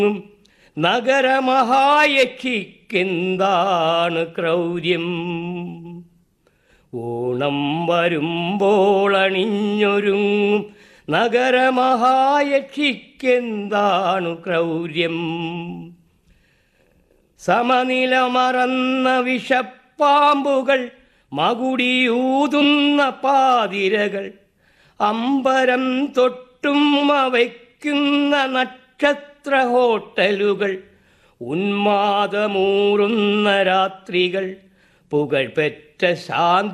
നഗരമഹായക്ഷിക്കെന്താണ് ക്രൗര്യം ഓണം വരുമ്പോൾ അണിഞ്ഞൊരുങ്ങും നഗരമഹായക്ഷിക്കെന്താണു ക്രൗര്യം സമനില മറന്ന വിഷപ്പാമ്പുകൾ മകുടിയൂതുന്ന പാതിരകൾ അമ്പരം തൊട്ടും വയ്ക്കുന്ന നക്ഷത്ര ഹോട്ടലുകൾ ഉന്മാദമൂറുന്ന രാത്രികൾ പുകഴ്പെറ്റ ശാന്തി